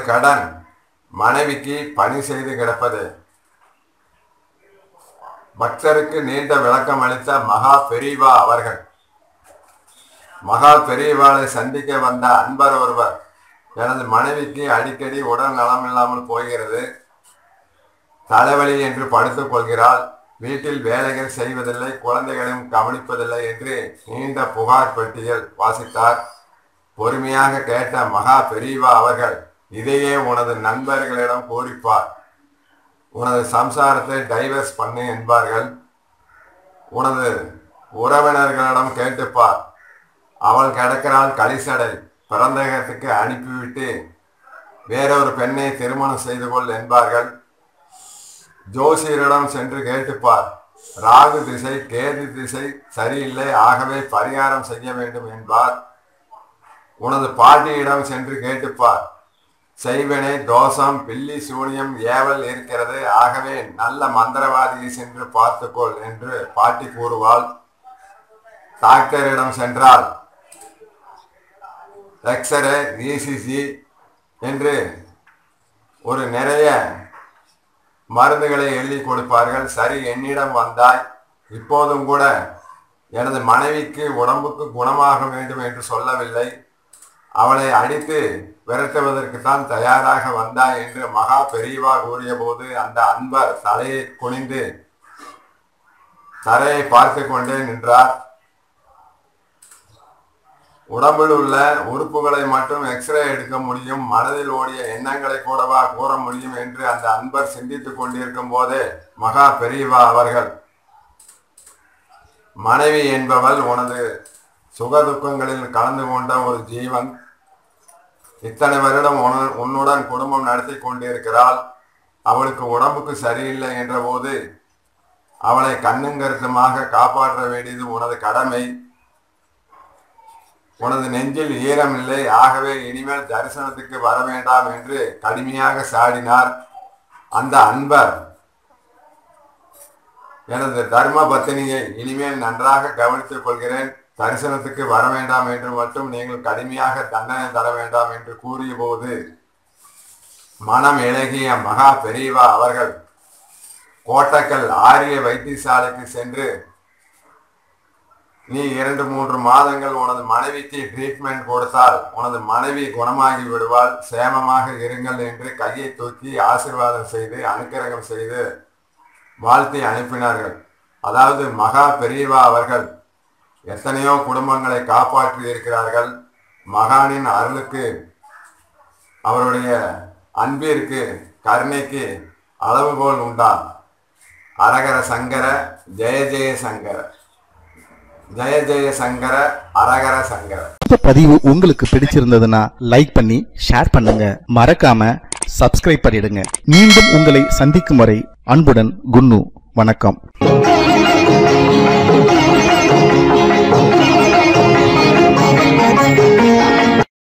கடன் மனைவிக்கு பணி செய்து கிடப்பது பக்தருக்கு நீண்ட விளக்கம் அளித்த மகா பெரியவா அவர்கள் மகா பெரியவாளை சந்திக்க வந்த அன்பர் ஒருவர் எனது மனைவிக்கு அடிக்கடி உடல் நலம் இல்லாமல் போகிறது தலைவலி என்று படுத்துக் கொள்கிறாள் வீட்டில் வேலைகள் செய்வதில்லை குழந்தைகளையும் கவனிப்பதில்லை என்று நீண்ட புகார் பெட்டியில் வாசித்தார் பொறுமையாக கேட்ட மகா பெரியவா அவர்கள் இதையே உனது நண்பர்களிடம் கூறிப்பார் உனது சம்சாரத்தை டைவர்ஸ் பண்ணு என்பார்கள் உனது உறவினர்களிடம் கேட்டுப்பார் அவள் கிடக்கிறாள் கலிசடை பிறந்தகத்துக்கு அனுப்பிவிட்டு வேறொரு பெண்ணை திருமணம் செய்து கொள் என்பார்கள் ஜோசியரிடம் சென்று கேட்டுப்பார் ராகு திசை கேது திசை சரியில்லை ஆகவே பரிகாரம் செய்ய வேண்டும் என்பார் உனது பாட்டியிடம் சென்று கேட்டுப்பார் செய்வனை தோஷம் பில்லி சூனியம் ஏவல் இருக்கிறது ஆகவே நல்ல மந்திரவாதியை சென்று பார்த்துக்கொள் என்று பாட்டி கூறுவாள் டாக்டரிடம் சென்றால் எக்ஸ்ரே இசிசி என்று ஒரு நிறைய மருந்துகளை எழுதி கொடுப்பார்கள் சரி என்னிடம் வந்தாய் இப்போதும் கூட எனது மனைவிக்கு உடம்புக்கு குணமாக வேண்டும் என்று சொல்லவில்லை அவளை அடித்து விரட்டுவதற்கு தான் தயாராக வந்தாய் என்று மகா பெரியவா கூறிய போது அந்த அன்பர் தலையை குனிந்து தரையை பார்த்து கொண்டே நின்றார் உடம்பில் உள்ள உறுப்புகளை மட்டும் எக்ஸ்ரே எடுக்க முடியும் மனதில் ஓடிய எண்ணங்களை கூடவா கூற முடியும் என்று அந்த அன்பர் சிந்தித்துக் கொண்டிருக்கும் போதே மகா பெரியவா அவர்கள் மனைவி என்பவள் உனது சுகதுக்கங்களில் கலந்து கொண்ட ஒரு ஜீவன் இத்தனை வருடம் உன- உன்னுடன் குடும்பம் நடத்தி கொண்டிருக்கிறாள் அவளுக்கு உடம்புக்கு சரியில்லை என்ற போது அவளை கண்ணுங்கருத்துமாக காப்பாற்ற வேண்டியது உனது கடமை உனது நெஞ்சில் ஈரம் இல்லை ஆகவே இனிமேல் தரிசனத்துக்கு வர வேண்டாம் என்று கடுமையாக சாடினார் அந்த அன்பர் எனது தர்ம பத்தினியை இனிமேல் நன்றாக கவனித்துக் கொள்கிறேன் தரிசனத்துக்கு வர வேண்டாம் என்று மட்டும் நீங்கள் கடுமையாக தண்டனை தர வேண்டாம் என்று கூறிய போது மனம் இழகிய மகா பெரியவா அவர்கள் கோட்டக்கல் ஆரிய வைத்தியசாலைக்கு சென்று நீ இரண்டு மூன்று மாதங்கள் உனது மனைவிக்கு ட்ரீட்மெண்ட் கொடுத்தால் உனது மனைவி குணமாகி விடுவாள் சேமமாக இருங்கள் என்று கையை தூக்கி ஆசீர்வாதம் செய்து அனுக்கிரகம் செய்து வாழ்த்தி அனுப்பினார்கள் அதாவது மகா பெரியவா அவர்கள் எத்தனையோ குடும்பங்களை காப்பாற்றி இருக்கிறார்கள் மகானின் அருளுக்கு அவருடைய அன்பிற்கு கருணைக்கு அளவுகோல் உண்டா அரகர சங்கர ஜெய ஜெய சங்கர ஜெய ஜெய சங்கர அரகர சங்கர இந்த பதிவு உங்களுக்கு பிடிச்சிருந்ததுன்னா லைக் பண்ணி ஷேர் பண்ணுங்க மறக்காம சப்ஸ்கிரைப் பண்ணிடுங்க மீண்டும் உங்களை சந்திக்கும் வரை அன்புடன் குன்னு வணக்கம்